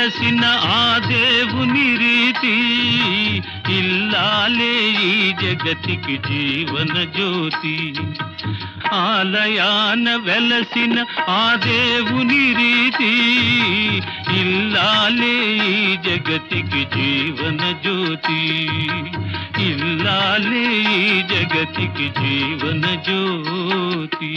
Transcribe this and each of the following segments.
వెలసిన ఆ దేవుని రీతి ఇల్లాలే ఈ జగతికి జీవన జ్యోతి ఆలయాన వెలసిన ఆ దేవుని రీతి ఇల్లాలే ఈ జగతికి జీవన జ్యోతి ఇల్లాలే ఈ జగతికి జీవన జ్యోతి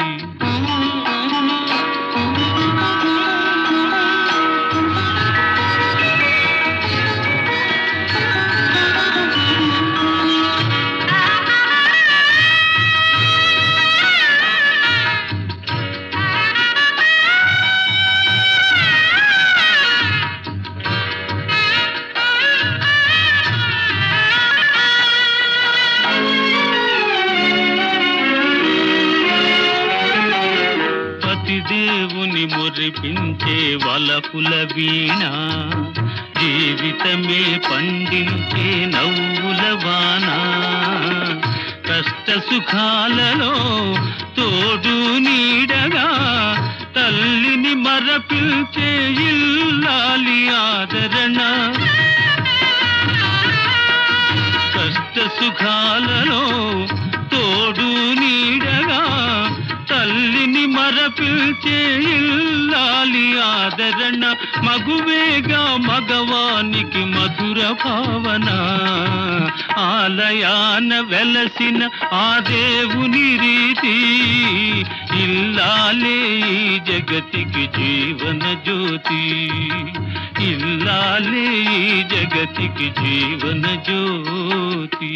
పతిదేవుని మురిపించే వలపుల వీణ జీవితమే పండించే నవ్వుల వాన కష్ట సుఖాలలో తోడు నీడగా తల్లిని మరపిల్చే ఇల్లాలి ఆదరణ కష్ట సుఖాలలో తోడు నీడగా తల్లిని మరపిల్చే ఇల్లాలి ఆదరణ మగువేగా మగవానికి మధుర భావన ఆలయాన వెలసిన ఆ దేవుని రీతి ఇల్లాలే ఈ జగతికి జీవన జ్యోతి ఇల్లాలే ఈ జగతికి జీవన జ్యోతి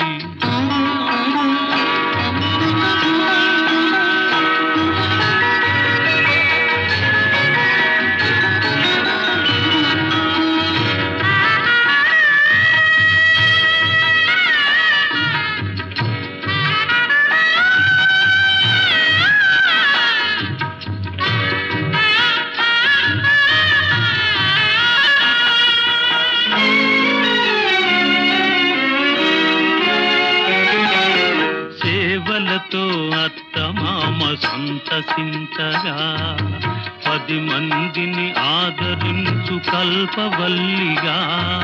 సేవలతో అత్తమామ సంతసించగా పది మందిని ఆదరించు కల్పవల్లిగా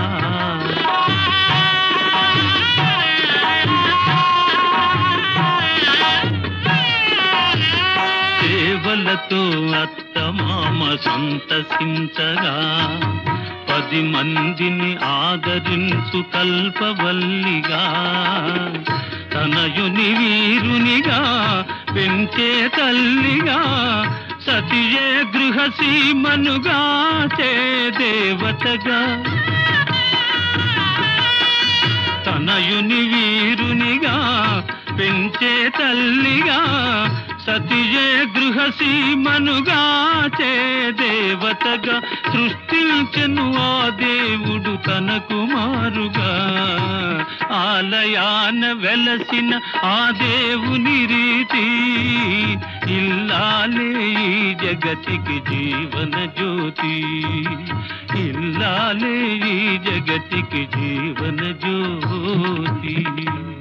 సేవలతో అత్తమామ సంతసించగా పది మందిని ఆదరించు కల్పవల్లిగా తనయుని వీరునిగా పెంచే తల్లిగా సతియే గృహసీమనుగా చే దేవతగా తనయుని వీరునిగా పెంచే తల్లిగా సతియే గృహసీమనుగా చే దేవతగా సృష్టించను ఆ దేవుడు తన కుమారుగా ఆలయాన వెలసిన ఆ దేవుని రీతి ఇల్లాలే ఈ జగతికి జీవన జ్యోతి ఇల్లాలే ఈ జగతికి జీవన జ్యోతి